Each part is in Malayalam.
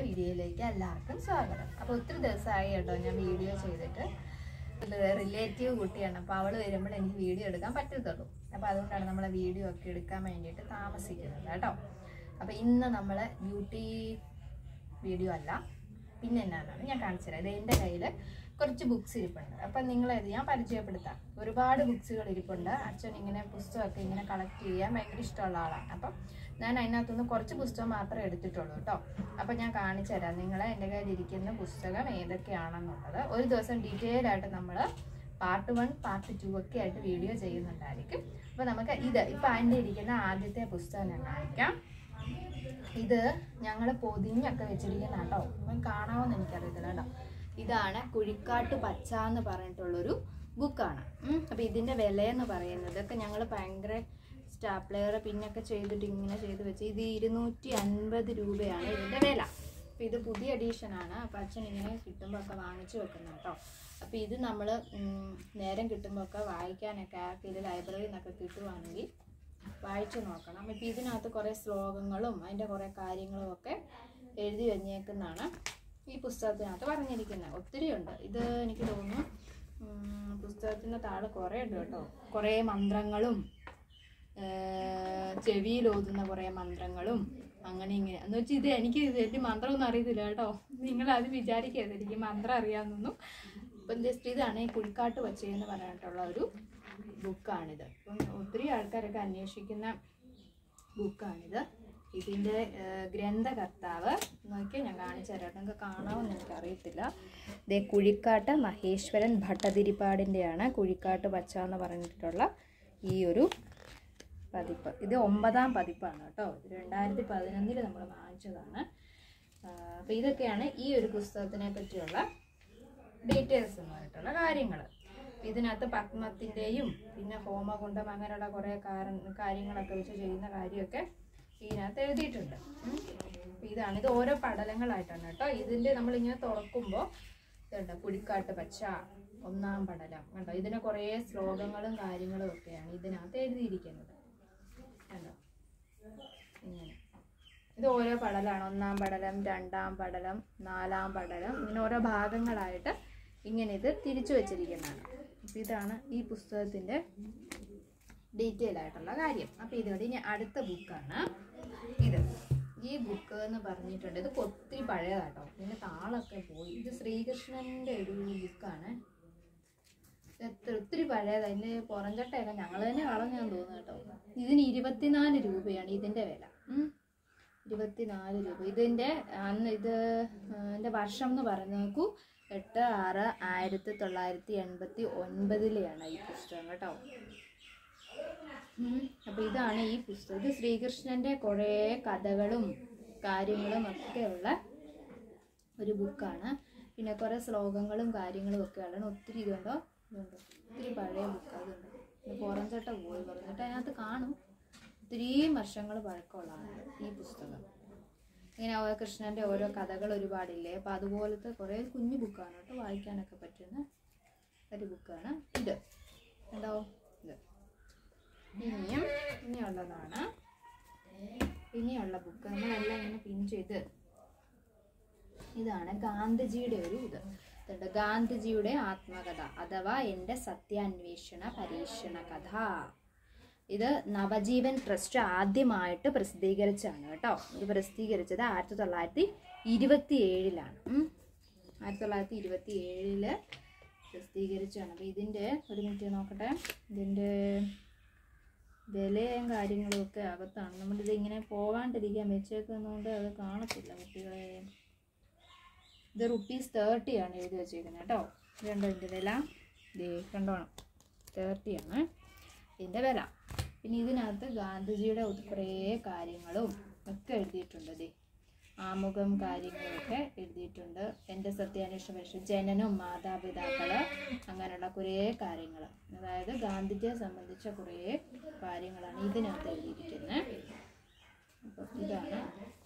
വീഡിയോയിലേക്ക് എല്ലാവർക്കും സ്വാഗതം അപ്പോൾ ഒത്തിരി ദിവസമായി കേട്ടോ ഞാൻ വീഡിയോ ചെയ്തിട്ട് റിലേറ്റീവ് കുട്ടിയാണ് അപ്പോൾ അവൾ വരുമ്പോൾ എനിക്ക് വീഡിയോ എടുക്കാൻ പറ്റത്തുള്ളൂ അപ്പോൾ അതുകൊണ്ടാണ് നമ്മളെ വീഡിയോ ഒക്കെ എടുക്കാൻ വേണ്ടിയിട്ട് താമസിക്കുന്നത് കേട്ടോ അപ്പോൾ ഇന്ന് നമ്മൾ ബ്യൂട്ടി വീഡിയോ അല്ല പിന്നെ എന്നാണ് ഞാൻ കാണിച്ചു തരാം ഇത് എൻ്റെ കയ്യിൽ കുറച്ച് ബുക്സ് ഇരിപ്പുണ്ട് അപ്പം നിങ്ങളത് ഞാൻ പരിചയപ്പെടുത്താം ഒരുപാട് ബുക്സുകൾ ഇരിപ്പുണ്ട് അച്ഛൻ ഇങ്ങനെ പുസ്തകമൊക്കെ ഇങ്ങനെ കളക്ട് ചെയ്യാൻ ഭയങ്കര ഇഷ്ടമുള്ള ആളാണ് അപ്പം ഞാൻ അതിനകത്തുനിന്ന് കുറച്ച് പുസ്തകം മാത്രമേ എടുത്തിട്ടുള്ളൂ കേട്ടോ അപ്പം ഞാൻ കാണിച്ചു തരാം നിങ്ങളെ എൻ്റെ കയ്യിൽ ഇരിക്കുന്ന പുസ്തകം ഏതൊക്കെയാണെന്നുള്ളത് ഒരു ദിവസം ഡീറ്റെയിൽ ആയിട്ട് നമ്മൾ പാർട്ട് വൺ പാർട്ട് ടു ഒക്കെ ആയിട്ട് വീഡിയോ ചെയ്യുന്നുണ്ടായിരിക്കും അപ്പോൾ നമുക്ക് ഇത് ഇപ്പം അതിൻ്റെ ഇരിക്കുന്ന ആദ്യത്തെ പുസ്തകം ഞാൻ കാണിക്കാം ഇത് ഞങ്ങൾ പൊതിഞ്ഞൊക്കെ വെച്ചിരിക്കുന്ന കേട്ടോ അപ്പം കാണാമെന്ന് എനിക്കറിയത്തില്ല കേട്ടോ ഇതാണ് കുഴിക്കാട്ട് പച്ച എന്ന് പറഞ്ഞിട്ടുള്ളൊരു ബുക്കാണ് അപ്പം ഇതിൻ്റെ വിലയെന്ന് പറയുന്നത് ഇതൊക്കെ ഞങ്ങൾ ഭയങ്കര സ്റ്റാപ്ലെയർ പിന്നൊക്കെ ചെയ്തിട്ട് ഇങ്ങനെ ചെയ്ത് വെച്ച് ഇത് ഇരുന്നൂറ്റി അൻപത് രൂപയാണ് ഇതിൻ്റെ വില അപ്പം ഇത് പുതിയ എഡീഷനാണ് അപ്പം അച്ഛൻ ഇങ്ങനെ കിട്ടുമ്പോൾ ഒക്കെ വാങ്ങിച്ചു വെക്കുന്ന കേട്ടോ അപ്പം ഇത് നമ്മൾ നേരം കിട്ടുമ്പോൾ ഒക്കെ വായിക്കാനൊക്കെ ആർക്ക് ഇത് ലൈബ്രറിയിൽ നിന്നൊക്കെ കിട്ടുവാണെങ്കിൽ വായിച്ചു നോക്കണം ഇപ്പം ഇതിനകത്ത് കുറേ ശ്ലോകങ്ങളും അതിൻ്റെ കുറേ കാര്യങ്ങളും ഒക്കെ എഴുതി വന്നേക്കുന്നതാണ് ഈ പുസ്തകത്തിനകത്ത് പറഞ്ഞിരിക്കുന്നത് ഒത്തിരി ഉണ്ട് ഇത് എനിക്ക് തോന്നുന്നു ഉം, പുസ്തകത്തിൻ്റെ താഴെ കുറേ ഉണ്ട് കേട്ടോ കുറേ മന്ത്രങ്ങളും ചെവിയിൽ ഓതുന്ന കുറേ മന്ത്രങ്ങളും അങ്ങനെ ഇങ്ങനെ എന്ന് വെച്ചാൽ ഇത് എനിക്ക് വലിയ മന്ത്രമൊന്നും അറിയത്തില്ല കേട്ടോ നിങ്ങൾ അത് വിചാരിക്കരുത് എനിക്ക് മന്ത്രം അറിയാമെന്നൊന്നും ഇപ്പം ജസ്റ്റ് ഇതാണ് ഈ കുഴിക്കാട്ട് വച്ചയെന്ന് പറഞ്ഞിട്ടുള്ള ഒരു ബുക്കാണിത് അപ്പം ഒത്തിരി ആൾക്കാരൊക്കെ അന്വേഷിക്കുന്ന ബുക്കാണിത് ഇതിൻ്റെ ഗ്രന്ഥകർത്താവ് നോക്കിയാൽ ഞാൻ കാണിച്ചു തരാം നിങ്ങൾക്ക് കാണാമെന്ന് എനിക്കറിയത്തില്ല ഇതേ കുഴിക്കാട്ട് മഹേശ്വരൻ ഭട്ടതിരിപ്പാടിൻ്റെയാണ് കുഴിക്കാട്ട് പച്ച എന്ന് പറഞ്ഞിട്ടുള്ള ഈ ഒരു പതിപ്പ് ഇത് ഒമ്പതാം പതിപ്പാണ് കേട്ടോ ഇത് രണ്ടായിരത്തി പതിനൊന്നിൽ നമ്മൾ വാങ്ങിച്ചതാണ് അപ്പോൾ ഇതൊക്കെയാണ് ഈ ഒരു പുസ്തകത്തിനെ പറ്റിയുള്ള ഡീറ്റെയിൽസ് എന്ന് പറഞ്ഞിട്ടുള്ള കാര്യങ്ങൾ ഇതിനകത്ത് പത്മത്തിൻ്റെയും പിന്നെ ഹോമകുണ്ടം അങ്ങനെയുള്ള കുറേ കാര- കാര്യങ്ങളൊക്കെ വെച്ച് ചെയ്യുന്ന കാര്യമൊക്കെ ഇതിനകത്ത് എഴുതിയിട്ടുണ്ട് ഉം. അപ്പൊ ഇതാണ് ഇത് ഓരോ പടലങ്ങളായിട്ടാണ് കേട്ടോ ഇതിൻ്റെ നമ്മളിങ്ങനെ തുറക്കുമ്പോൾ ഇതുണ്ട് പുഴിക്കാട്ട് പച്ച ഒന്നാം പടലം കണ്ടോ ഇതിന് കുറേ ശ്ലോകങ്ങളും കാര്യങ്ങളും ഒക്കെയാണ് ഇതിനകത്ത് എഴുതിയിരിക്കുന്നത് കണ്ടോ ഇങ്ങനെ ഇത് ഓരോ പടലാണ് ഒന്നാം പടലം രണ്ടാം പടലം നാലാം പടലം ഇങ്ങനെ ഓരോ ഭാഗങ്ങളായിട്ട് ഇങ്ങനെ ഇത് തിരിച്ചു വെച്ചിരിക്കുന്നതാണ് അപ്പം ഇതാണ് ഈ പുസ്തകത്തിൻ്റെ ഡീറ്റെയിൽ ആയിട്ടുള്ള കാര്യം അപ്പോൾ ഇതോടെ ഇനി അടുത്ത ബുക്കാണ് ഇത് ഈ ബുക്ക് എന്ന് പറഞ്ഞിട്ടുണ്ട് ഇത് ഒത്തിരി പഴയതാട്ടോ ഇതിൻ്റെ താളൊക്കെ പോയി ഇത് ശ്രീകൃഷ്ണൻ്റെ ഒരു ബുക്കാണ് എത്ര ഒത്തിരി പഴയതാണ് ഇതിൻ്റെ പുറംചട്ടയൊക്കെ ഞങ്ങൾ തന്നെ കളഞ്ഞാന്ന് തോന്നുന്നു കേട്ടോ ഇതിന് ഇരുപത്തിനാല് രൂപയാണ് ഇതിൻ്റെ വില ഉം. ഇരുപത്തിനാല് രൂപ ഇതിൻ്റെ അന്ന് ഇത് എൻ്റെ വർഷം എന്ന് പറഞ്ഞു നോക്കൂ എട്ട് ആറ് ആയിരത്തി തൊള്ളായിരത്തി എൺപത്തി ഒൻപതിലെയാണ് ഈ പുസ്തകം കേട്ടോ ഉം. അപ്പൊ ഇതാണ് ഈ പുസ്തകം ഇത് ശ്രീകൃഷ്ണന്റെ കുറേ കഥകളും കാര്യങ്ങളും ഒക്കെ ഉള്ള ഒരു ബുക്കാണ് പിന്നെ കുറേ ശ്ലോകങ്ങളും കാര്യങ്ങളും ഒക്കെ ഉള്ളതാണ് ഒത്തിരി ഇതുണ്ടോ ഇതുണ്ടോ ഒത്തിരി പഴയ ബുക്ക് അതുണ്ട് പിന്നെ പുറംചട്ട പോയി പറഞ്ഞിട്ട് അതിനകത്ത് കാണും ഒത്തിരിയും വർഷങ്ങൾ പഴക്കമുള്ളതാണ് ഈ പുസ്തകം ഇങ്ങനെ ഓരോ കൃഷ്ണന്റെ ഓരോ കഥകൾ ഒരുപാടില്ലേ അപ്പം അതുപോലത്തെ കുറേ കുഞ്ഞു ബുക്കാണ് കേട്ടോ വായിക്കാനൊക്കെ പറ്റുന്ന ഒരു ബുക്കാണ് ഇത് ഉണ്ടോ ഇത് ഇനിയും ഇനിയുള്ളതാണ് ഇനിയുള്ള ബുക്ക് നമ്മളെല്ലാം ഇങ്ങനെ പിൻ ചെയ്ത് ഇതാണ് ഗാന്ധിജിയുടെ ഒരു ഇത് ഇതുണ്ട് ഗാന്ധിജിയുടെ ആത്മകഥ അഥവാ എൻ്റെ സത്യാന്വേഷണ പരീക്ഷണ കഥ ഇത് നവജീവൻ ട്രസ്റ്റ് ആദ്യമായിട്ട് പ്രസിദ്ധീകരിച്ചാണ് കേട്ടോ ഇത് പ്രസിദ്ധീകരിച്ചത് ആയിരത്തി തൊള്ളായിരത്തി ഇരുപത്തി ഏഴിലാണ് ആയിരത്തി തൊള്ളായിരത്തി ഇരുപത്തി ഏഴില് പ്രസിദ്ധീകരിച്ചാണ് അപ്പോൾ ഇതിൻ്റെ ഒരു മിനിറ്റ് നോക്കട്ടെ ഇതിൻ്റെ വിലയും കാര്യങ്ങളും ഒക്കെ അകത്താണ് നമ്മളിത് ഇങ്ങനെ പോകാണ്ടിരിക്കാൻ വെച്ചേക്കുന്നതുകൊണ്ട് അത് കാണത്തില്ല കുട്ടികളെ ഇത് റുപ്പീസ് തേർട്ടി ആണ് എഴുതി വെച്ചേക്കുന്നത് കേട്ടോ ഇതുണ്ടോ ഇതിൻ്റെ വില ഇത് കണ്ടോണം തേർട്ടി ആണ് ഇതിൻ്റെ വില പിന്നെ ഇതിനകത്ത് ഗാന്ധിജിയുടെ ഒത്ത് കുറേ കാര്യങ്ങളും ഒക്കെ എഴുതിയിട്ടുണ്ട് ദേ ആമുഖം കാര്യങ്ങളൊക്കെ എഴുതിയിട്ടുണ്ട് എൻ്റെ സത്യാന്വേഷണ പരീക്ഷ ജനനം മാതാപിതാക്കള് അങ്ങനെയുള്ള കുറേ കാര്യങ്ങൾ അതായത് ഗാന്ധിജിയെ സംബന്ധിച്ച കുറേ കാര്യങ്ങളാണ് ഇതിനകത്ത് എഴുതിയിരിക്കുന്നത് അപ്പം ഇതാണ്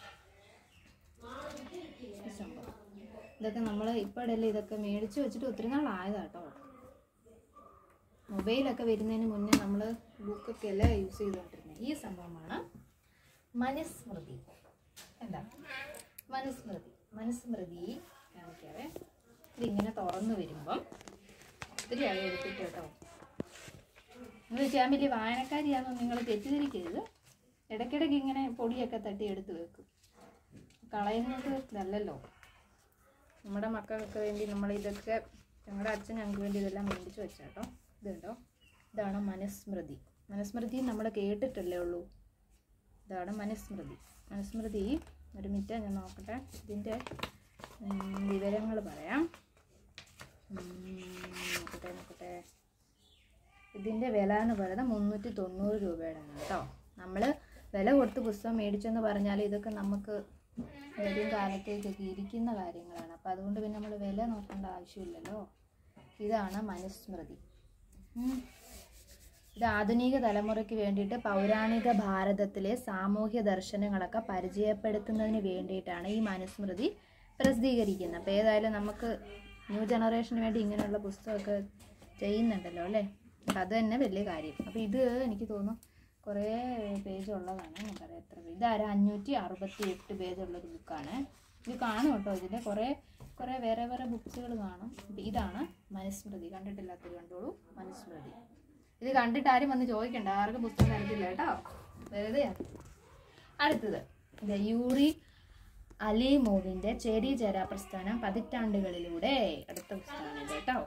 ഈ സംഭവം ഇതൊക്കെ നമ്മൾ ഇപ്പോഴല്ലേ ഇതൊക്കെ മേടിച്ച് വെച്ചിട്ട് ഒത്തിരി നാളായതാട്ടോ മൊബൈലൊക്കെ വരുന്നതിന് മുന്നേ നമ്മൾ ബുക്കൊക്കെ അല്ലേ യൂസ് ചെയ്തുകൊണ്ടിരുന്നത് ഈ സംഭവമാണ് മനുസ്മൃതി എന്താ മനുസ്മൃതി മനുസ്മൃതി കാണിക്കാവേ ഇതിങ്ങനെ തുറന്നു വരുമ്പം ഒത്തിരി ആയി എടുത്തിട്ട് കേട്ടോ എന്ന് വെച്ചാൽ ഞാൻ വലിയ വായനക്കാരിയാണെന്ന് നിങ്ങൾ തെറ്റിദ്ധരിക്കരുത് ഇടയ്ക്കിടയ്ക്ക് ഇങ്ങനെ പൊടിയൊക്കെ തട്ടി എടുത്ത് വെക്കും കളയുന്നത് ഇതല്ലല്ലോ നമ്മുടെ മക്കൾക്ക് വേണ്ടി നമ്മൾ ഇതൊക്കെ ഞങ്ങളുടെ അച്ഛൻ ഞങ്ങൾക്ക് വേണ്ടി ഇതെല്ലാം മേടിച്ച് വെച്ചാട്ടോ ഇതുണ്ടോ ഇതാണ് മനുസ്മൃതി മനുസ്മൃതി നമ്മൾ കേട്ടിട്ടല്ലേ ഉള്ളൂ ഇതാണ് മനുസ്മൃതി മനുസ്മൃതി ഒരു മിനിറ്റ് ഞാൻ നോക്കട്ടെ ഇതിൻ്റെ വിവരങ്ങൾ പറയാം ഉം, നോക്കട്ടെ നോക്കട്ടെ ഇതിൻ്റെ വില എന്ന് പറയുന്നത് മുന്നൂറ്റി തൊണ്ണൂറ് രൂപയുടെ കേട്ടോ നമ്മൾ വില കൊടുത്ത് പുസ്തകം മേടിച്ചെന്ന് പറഞ്ഞാൽ ഇതൊക്കെ നമുക്ക് വരും കാലത്തേക്കൊക്കെ ഇരിക്കുന്ന കാര്യങ്ങളാണ് അപ്പോൾ അതുകൊണ്ട് പിന്നെ നമ്മൾ വില നോക്കേണ്ട ആവശ്യമില്ലല്ലോ ഇതാണ് മനുസ്മൃതി ഉം. ഇത് ആധുനിക തലമുറയ്ക്ക് വേണ്ടിയിട്ട് പൗരാണിക ഭാരതത്തിലെ സാമൂഹ്യ ദർശനങ്ങളൊക്കെ പരിചയപ്പെടുത്തുന്നതിന് വേണ്ടിയിട്ടാണ് ഈ മനുസ്മൃതി പ്രസിദ്ധീകരിക്കുന്നത് അപ്പോൾ ഏതായാലും നമുക്ക് ന്യൂ ജനറേഷന് വേണ്ടി ഇങ്ങനെയുള്ള പുസ്തകമൊക്കെ ചെയ്യുന്നുണ്ടല്ലോ അല്ലേ അപ്പം അത് തന്നെ വലിയ കാര്യം അപ്പോൾ ഇത് എനിക്ക് തോന്നുന്നു കുറേ പേജ് ഉള്ളതാണ് ഞാൻ പറയാം എത്ര പേജ് ഇതാര അഞ്ഞൂറ്റി അറുപത്തി എട്ട് പേജ് ഉള്ളൊരു ബുക്കാണ് ഇത് കാണും കേട്ടോ ഇതിൻ്റെ കുറേ കുറേ വേറെ വേറെ ബുക്സുകൾ കാണും ഇപ്പം ഇതാണ് മനുസ്മൃതി കണ്ടിട്ടില്ലാത്തത് കണ്ടോളൂ മനുസ്മൃതി ഇത് കണ്ടിട്ട് ആരും വന്ന് ചോദിക്കണ്ട ആർക്കും പുസ്തകം തരത്തില്ല കേട്ടോ വെറുതെ അടുത്തത് ഇത് യൂറി അലിമോവിന്റെ ചേരി ചേരാ പ്രസ്ഥാനം പതിറ്റാണ്ടുകളിലൂടെ അടുത്ത പുസ്തകമാണ് ഇത് കേട്ടോ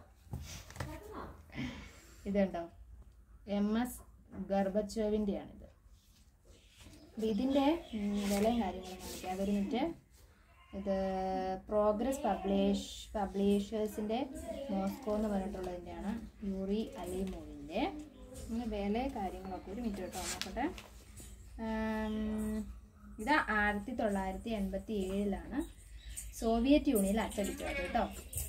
ഇതുണ്ടോ എം എസ് ഗർബച്ചോവിൻ്റെയാണിത് അപ്പം ഇതിൻ്റെ ഉം, വിലയും കാര്യങ്ങളും കാണിക്കാം അതൊരു മിനിറ്റ് ഇത് പ്രോഗ്രസ് പബ്ലിഷ് പബ്ലിഷേഴ്സിൻ്റെ മോസ്കോ എന്ന് പറഞ്ഞിട്ടുള്ളതിൻ്റെയാണ് യൂറി അലിമോവിൻ്റെ ഇങ്ങനെ വില കാര്യങ്ങളൊക്കെ ഒരു മിനിറ്റ് കേട്ടോ നോക്കട്ടെ ആം, ഇത് ആയിരത്തി തൊള്ളായിരത്തി എൺപത്തി ഏഴിലാണ് സോവിയറ്റ് യൂണിയനിൽ അച്ചടിച്ചത് കേട്ടോ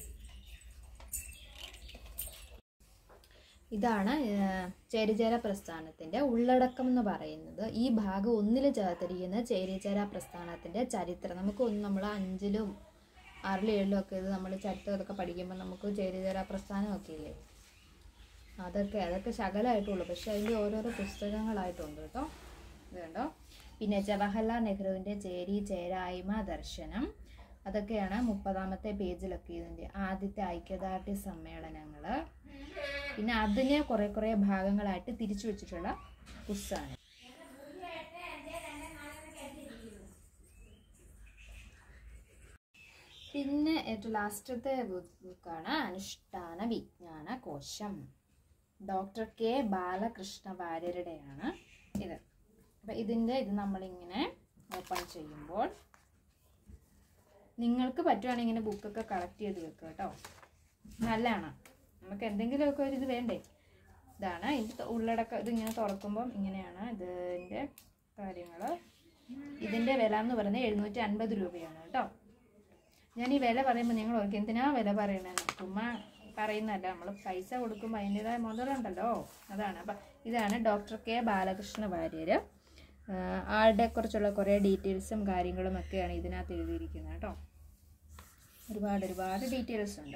ഇതാണ് ഏഹ്, ചേരിചേര പ്രസ്ഥാനത്തിൻ്റെ ഉള്ളടക്കം എന്ന് പറയുന്നത് ഈ ഭാഗം ഒന്നിൽ ചേർത്തിരിക്കുന്ന ചേരിചേര പ്രസ്ഥാനത്തിൻ്റെ ചരിത്രം നമുക്ക് ഒന്ന് നമ്മൾ അഞ്ചിലും ആറിലും ഏഴിലും ഒക്കെ ഇത് നമ്മൾ ചരിത്രം ഇതൊക്കെ പഠിക്കുമ്പോൾ നമുക്ക് ചേരിചേര പ്രസ്ഥാനമൊക്കെ ഇല്ലേ അതൊക്കെ അതൊക്കെ ശകലമായിട്ടുള്ളൂ പക്ഷെ അതിൻ്റെ ഓരോരോ പുസ്തകങ്ങളായിട്ടുണ്ട് കേട്ടോ ഇത് കണ്ടോ പിന്നെ ജവഹർലാൽ നെഹ്റുവിൻ്റെ ചേരി ചേരായ്മ ദർശനം അതൊക്കെയാണ് മുപ്പതാമത്തെ പേജിലൊക്കെ ഇതിൻ്റെ ആദ്യത്തെ ഐക്യദാർഢ്യ സമ്മേളനങ്ങൾ പിന്നെ അതിനെ കുറേ കുറേ ഭാഗങ്ങളായിട്ട് തിരിച്ചു വെച്ചിട്ടുള്ള പുസ്തകമാണ് പിന്നെ ഏറ്റവും ലാസ്റ്റത്തെ ബുക്കാണ് അനുഷ്ഠാന വിജ്ഞാന കോശം ഡോക്ടർ കെ ബാലകൃഷ്ണ വാര്യരുടെയാണ് ഇത് അപ്പം ഇതിൻ്റെ ഇത് നമ്മളിങ്ങനെ ഓപ്പൺ ചെയ്യുമ്പോൾ നിങ്ങൾക്ക് പറ്റുവാണെങ്കിൽ ഇങ്ങനെ ബുക്കൊക്കെ കളക്ട് ചെയ്ത് വെക്കുക കേട്ടോ നല്ലതാണ് നമുക്ക് എന്തെങ്കിലുമൊക്കെ ഒരു ഇത് വേണ്ടേ ഇതാണ് ഇത് ഉള്ളടക്കം ഇതിങ്ങനെ തുറക്കുമ്പം ഇങ്ങനെയാണ് ഇതിൻ്റെ കാര്യങ്ങൾ ഇതിൻ്റെ വില എന്ന് പറയുന്നത് എഴുന്നൂറ്റി അൻപത് രൂപയാണ് കേട്ടോ ഞാൻ ഈ വില പറയുമ്പോൾ നിങ്ങൾ ഓർക്കും എന്തിനാ വില പറയണമെന്ന് ചുമ്മാ പറയുന്നതല്ല നമ്മൾ പൈസ കൊടുക്കുമ്പോൾ അതിൻ്റെതായ മുതലുണ്ടല്ലോ അതാണ് അപ്പം ഇതാണ് ഡോക്ടർ കെ ബാലകൃഷ്ണ വാര്യർ ആളുടെ കുറിച്ചുള്ള കുറേ ഡീറ്റെയിൽസും കാര്യങ്ങളും ഒക്കെയാണ് ഇതിനകത്ത് എഴുതിയിരിക്കുന്നത് കേട്ടോ ഒരുപാട് ഒരുപാട് ഡീറ്റെയിൽസ് ഉണ്ട്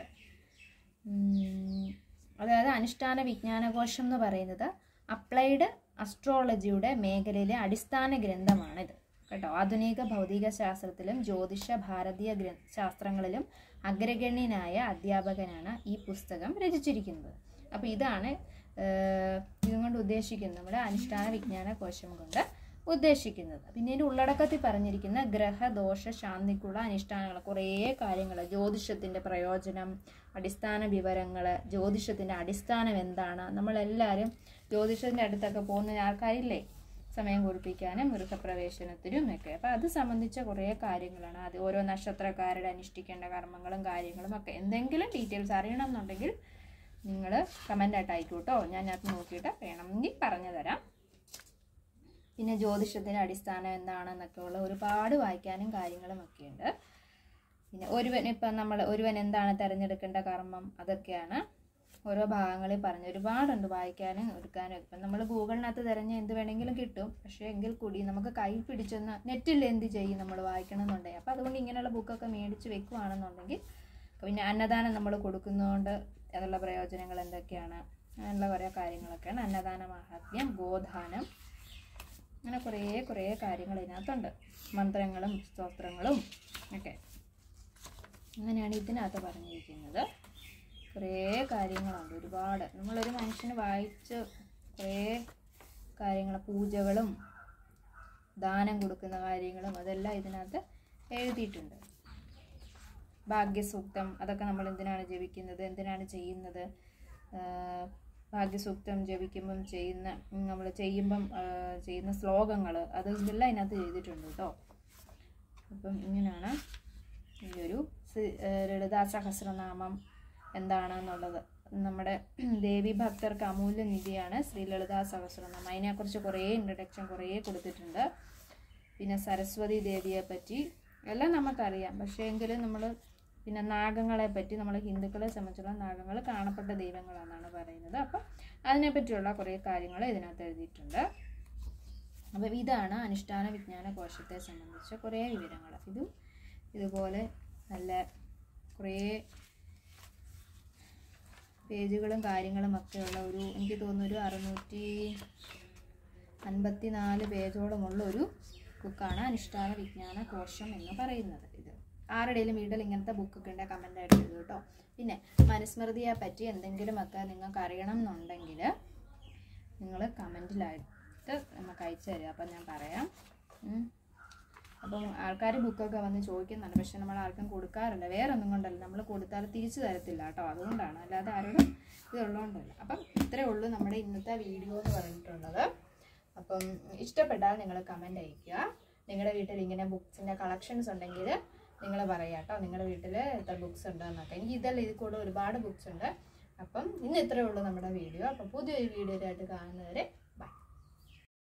ഉം, അതായത് അനുഷ്ഠാന വിജ്ഞാനകോശം എന്ന് പറയുന്നത് അപ്ലൈഡ് അസ്ട്രോളജിയുടെ മേഖലയിലെ അടിസ്ഥാന ഗ്രന്ഥമാണിത് കേട്ടോ ആധുനിക ഭൗതിക ശാസ്ത്രത്തിലും ജ്യോതിഷ ഭാരതീയ ഗ്ര ശാസ്ത്രങ്ങളിലും അഗ്രഗണ്യനായ അധ്യാപകനാണ് ഈ പുസ്തകം രചിച്ചിരിക്കുന്നത് അപ്പോൾ ഇതാണ് ഏഹ്, ഇതും കൊണ്ട് ഉദ്ദേശിക്കുന്നത് നമ്മുടെ അനുഷ്ഠാന വിജ്ഞാന കോശം കൊണ്ട് ഉദ്ദേശിക്കുന്നത് പിന്നെ ഇതിൻ്റെ ഉള്ളടക്കത്തിൽ പറഞ്ഞിരിക്കുന്ന ഗ്രഹദോഷ ശാന്തിക്കുള്ള അനുഷ്ഠാനങ്ങൾ കുറേ കാര്യങ്ങൾ ജ്യോതിഷത്തിൻ്റെ പ്രയോജനം അടിസ്ഥാന വിവരങ്ങൾ ജ്യോതിഷത്തിൻ്റെ അടിസ്ഥാനം എന്താണ് നമ്മളെല്ലാവരും ജ്യോതിഷത്തിൻ്റെ അടുത്തൊക്കെ പോകുന്ന ആൾക്കാരില്ലേ സമയം കുറിപ്പിക്കാനും ഗൃഹപ്രവേശനത്തിനും ഒക്കെ അപ്പോൾ അത് സംബന്ധിച്ച കുറേ കാര്യങ്ങളാണ് അത് ഓരോ നക്ഷത്രക്കാരുടെ അനുഷ്ഠിക്കേണ്ട കർമ്മങ്ങളും കാര്യങ്ങളും ഒക്കെ എന്തെങ്കിലും ഡീറ്റെയിൽസ് അറിയണം എന്നുണ്ടെങ്കിൽ നിങ്ങൾ കമൻ്റായിട്ട് ആയിക്കോട്ടോ ഞാൻ അത് നോക്കിയിട്ട് വേണമെങ്കിൽ പറഞ്ഞു തരാം പിന്നെ ജ്യോതിഷത്തിൻ്റെ അടിസ്ഥാനം എന്താണെന്നൊക്കെ ഉള്ള ഒരുപാട് വായിക്കാനും കാര്യങ്ങളും ഒക്കെ ഉണ്ട് പിന്നെ ഒരുവൻ ഇപ്പം നമ്മൾ ഒരുവൻ എന്താണ് തിരഞ്ഞെടുക്കേണ്ട കർമ്മം അതൊക്കെയാണ് ഓരോ ഭാഗങ്ങളിൽ പറഞ്ഞ് ഒരുപാടുണ്ട് വായിക്കാനും എടുക്കാനും ഇപ്പം നമ്മൾ ഗൂഗിളിനകത്ത് തിരഞ്ഞ് എന്ത് വേണമെങ്കിലും കിട്ടും പക്ഷേ എങ്കിൽ കൂടി നമുക്ക് കൈ പിടിച്ചൊന്ന് നെറ്റിൽ എന്ത് ചെയ്യും നമ്മൾ വായിക്കണം എന്നുണ്ടെങ്കിൽ അപ്പോൾ അതുകൊണ്ട് ഇങ്ങനെയുള്ള ബുക്കൊക്കെ മേടിച്ച് വെക്കുവാണെന്നുണ്ടെങ്കിൽ പിന്നെ അന്നദാനം നമ്മൾ കൊടുക്കുന്നതുകൊണ്ട് അതുള്ള പ്രയോജനങ്ങൾ എന്തൊക്കെയാണ് അങ്ങനെയുള്ള കുറേ കാര്യങ്ങളൊക്കെയാണ് അന്നദാന മഹാത്മ്യം ഗോദാനം അങ്ങനെ കുറേ കുറേ കാര്യങ്ങൾ ഇതിനകത്തുണ്ട് മന്ത്രങ്ങളും സ്തോത്രങ്ങളും ഒക്കെ അങ്ങനെയാണ് ഇതിനകത്ത് പറഞ്ഞിരിക്കുന്നത് കുറേ കാര്യങ്ങളുണ്ട് ഒരുപാട് നമ്മളൊരു മനുഷ്യന് വായിച്ച് കുറേ കാര്യങ്ങൾ പൂജകളും ദാനം കൊടുക്കുന്ന കാര്യങ്ങളും അതെല്ലാം ഇതിനകത്ത് എഴുതിയിട്ടുണ്ട് ഭാഗ്യസൂക്തം അതൊക്കെ നമ്മൾ എന്തിനാണ് ജപിക്കുന്നത് എന്തിനാണ് ചെയ്യുന്നത് ആഹ് ഭാഗ്യസൂക്തം ജപിക്കുമ്പം ചെയ്യുന്ന നമ്മൾ ചെയ്യുമ്പം ആഹ് ചെയ്യുന്ന ശ്ലോകങ്ങൾ അത് ഇതെല്ലാം ഇതിനകത്ത് ചെയ്തിട്ടുണ്ട് കേട്ടോ അപ്പം ഇങ്ങനെയാണ് ഈ ഒരു സി- ആഹ് ലളിതാ സഹസ്രനാമം എന്താണെന്നുള്ളത് നമ്മുടെ ദേവി ഭക്തർക്ക് അമൂല്യ നിധിയാണ് ശ്രീ ലളിതാ സഹസ്രനാമം അതിനെക്കുറിച്ച് കുറേ ഇൻട്രഡക്ഷൻ കുറേ കൊടുത്തിട്ടുണ്ട് പിന്നെ സരസ്വതി ദേവിയെ പറ്റി എല്ലാം നമുക്കറിയാം പക്ഷേ എങ്കിലും നമ്മൾ പിന്നെ നാഗങ്ങളെ പറ്റി നമ്മൾ ഹിന്ദുക്കളെ സംബന്ധിച്ചുള്ള നാഗങ്ങൾ കാണപ്പെട്ട ദൈവങ്ങളാണെന്നാണ് പറയുന്നത് അപ്പം അതിനെപ്പറ്റിയുള്ള കുറേ കാര്യങ്ങൾ ഇതിനകത്ത് എഴുതിയിട്ടുണ്ട് അപ്പം ഇതാണ് അനുഷ്ഠാന വിജ്ഞാന കോശത്തെ സംബന്ധിച്ച കുറേ വിവരങ്ങൾ ഇതും ഇതുപോലെ നല്ല കുറേ പേജുകളും കാര്യങ്ങളും ഒക്കെയുള്ള ഒരു എനിക്ക് തോന്നുന്നു ഒരു അറുന്നൂറ്റി അൻപത്തി നാല് പേജോളമുള്ള ഒരു ബുക്കാണ് അനുഷ്ഠാന വിജ്ഞാന കോശം എന്ന് പറയുന്നത് ഇത് ആരുടെയും വീട്ടിൽ ഇങ്ങനത്തെ ബുക്കൊക്കെ ഉണ്ടെങ്കിൽ കമൻ്റ് ആയിട്ട് എഴുതും കേട്ടോ പിന്നെ മനുസ്മൃതിയെ പറ്റി എന്തെങ്കിലുമൊക്കെ നിങ്ങൾക്ക് അറിയണം എന്നുണ്ടെങ്കിൽ നിങ്ങൾ കമൻറ്റിലായിട്ട് നമുക്ക് അയച്ചു തരിക അപ്പം ഞാൻ പറയാം ഉം. അപ്പം ആൾക്കാർ ബുക്കൊക്കെ വന്ന് ചോദിക്കുന്നുണ്ട് പക്ഷെ നമ്മൾ ആർക്കും കൊടുക്കാറില്ല വേറെ ഒന്നും കൊണ്ടല്ല നമ്മൾ കൊടുത്താൽ തിരിച്ചു തരത്തില്ല കേട്ടോ അതുകൊണ്ടാണ് അല്ലാതെ ആരോടും ഇതുള്ളതുകൊണ്ടല്ല അപ്പം ഇത്രയേ ഉള്ളൂ നമ്മുടെ ഇന്നത്തെ വീഡിയോ എന്ന് പറഞ്ഞിട്ടുള്ളത് അപ്പം ഇഷ്ടപ്പെട്ടാൽ നിങ്ങൾ കമൻ്റ് അയയ്ക്കുക നിങ്ങളുടെ വീട്ടിൽ ഇങ്ങനെ ബുക്സിൻ്റെ കളക്ഷൻസ് ഉണ്ടെങ്കിൽ നിങ്ങൾ പറയാം കേട്ടോ നിങ്ങളുടെ വീട്ടിൽ എത്ര ബുക്സ് ഉണ്ടെന്നൊക്കെ എനിക്ക് ഇതല്ല ഇതിൽ കൂടെ ഒരുപാട് ബുക്സ് ഉണ്ട് അപ്പം ഇന്ന് ഇത്രയേ ഉള്ളൂ നമ്മുടെ വീഡിയോ അപ്പം പുതിയൊരു വീഡിയോ ആയിട്ട് കാണുന്നവരെ